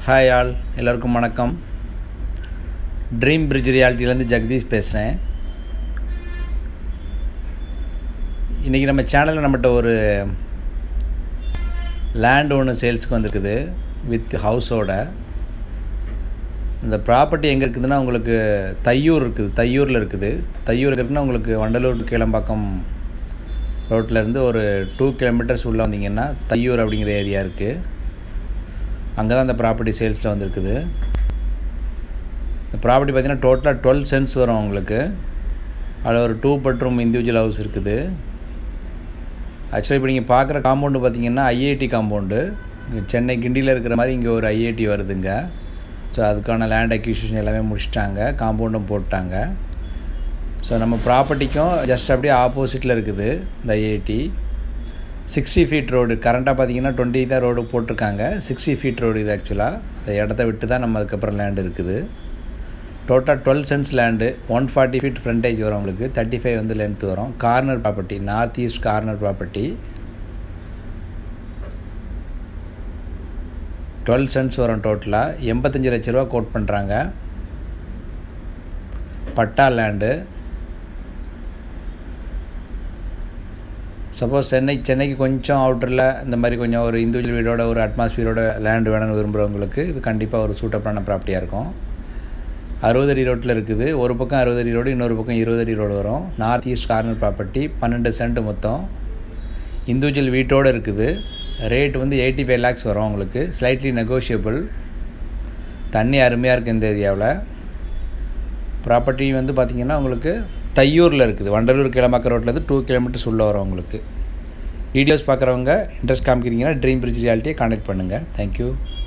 hi all எல்லோருக்கும் வணக்கம் dream bridge ரியாலிட்டிலேருந்து Jagadish பேசுகிறேன் இன்றைக்கி நம்ம சேனலில் நம்மகிட்ட ஒரு லேண்ட் ஒன்று சேல்ஸுக்கு வந்திருக்குது வித் ஹவுஸோட இந்த ப்ராப்பர்ட்டி எங்கே இருக்குதுன்னா உங்களுக்கு தையூர் இருக்குது தையூரில் இருக்குது தையூர் இருக்குதுன்னா உங்களுக்கு வண்டலூர் கீழம்பாக்கம் ரோட்லேருந்து ஒரு டூ கிலோமீட்டர்ஸ் உள்ளே வந்தீங்கன்னா தையூர் அப்படிங்கிற ஏரியா இருக்குது அங்கே தான் அந்த ப்ராப்பர்ட்டி சேல்ஸில் வந்திருக்குது இந்த ப்ராப்பர்ட்டி பார்த்திங்கன்னா டோட்டலாக டுவெல் சென்ட்ஸ் வரும் உங்களுக்கு அதில் ஒரு டூ பெட்ரூம் இண்டிவிஜுவல் ஹவுஸ் இருக்குது ஆக்சுவலாக இப்போ நீங்கள் பார்க்குற காம்பவுண்டு பார்த்தீங்கன்னா ஐஐடி காம்பவுண்டு சென்னை கிண்டியில் இருக்கிற மாதிரி இங்கே ஒரு ஐஐடி வருதுங்க ஸோ அதுக்கான லேண்ட் அக்யூசிஷன் எல்லாமே முடிச்சிட்டாங்க காம்பவுண்டும் போட்டாங்க ஸோ நம்ம ப்ராப்பர்ட்டிக்கும் ஜஸ்ட் அப்படியே ஆப்போசிட்டில் இருக்குது இந்த ஐஐடி சிக்ஸ்டி ஃபீட் ரோடு கரண்ட்டாக பார்த்தீங்கன்னா டுவெண்ட்டி தான் ரோடு போட்டிருக்காங்க சிக்ஸ்டி ஃபீட் ரோடு இது ஆக்சுவலாக அந்த இடத்த விட்டு தான் நம்ம அதுக்கப்புறம் லேண்டு இருக்குது total twelve cents land one forty feet frontage வரும் உங்களுக்கு தேர்ட்டி ஃபைவ் வந்து லென்த் வரும் corner property north east corner property twelve cents வரும் டோட்டலாக எண்பத்தஞ்சு லட்ச ரூபா கோட் பண்ணுறாங்க பட்டா லேண்டு சப்போஸ் சென்னை சென்னைக்கு கொஞ்சம் அவுட்டரில் இந்த மாதிரி கொஞ்சம் ஒரு இண்டிவிஜுவல் வீடோட ஒரு அட்மாஸ்பியரோட லேண்டு வேணும்னு விரும்புகிறவங்களுக்கு இது கண்டிப்பாக ஒரு சூட்டப்பான ப்ராப்பர்ட்டியாக இருக்கும் அறுபது அடி ரோட்டில் இருக்குது ஒரு பக்கம் அறுபது அடி ரோடு இன்னொரு பக்கம் இருபது அடி ரோடு வரும் நார்த் ஈஸ்ட் கார்னர் ப்ராப்பர்ட்டி பன்னெண்டு சென்ட் மொத்தம் இண்டிவிஜுவல் வீட்டோடு இருக்குது ரேட் வந்து எயிட்டி ஃபைவ் லேக்ஸ் வரும் உங்களுக்கு ஸ்லைட்லி நெகோஷியபிள் தண்ணி அருமையாக இருக்குது இந்த ஏரியாவில் ப்ராப்பர்ட்டி வந்து பார்த்திங்கன்னா உங்களுக்கு தையூரில் இருக்குது வண்டலூர் கிளம்பாக்க ரோட்லேருந்து டூ கிலோமீட்டர்ஸ் உள்ளே வரும் உங்களுக்கு வீடியோஸ் பார்க்குறவங்க இன்ட்ரெஸ்ட் காமிக்கிறீங்கன்னா ட்ரீம் பிரிட்ஜ் ரியாலிட்டியை கான்டாக்ட் பண்ணுங்கள் தேங்க்யூ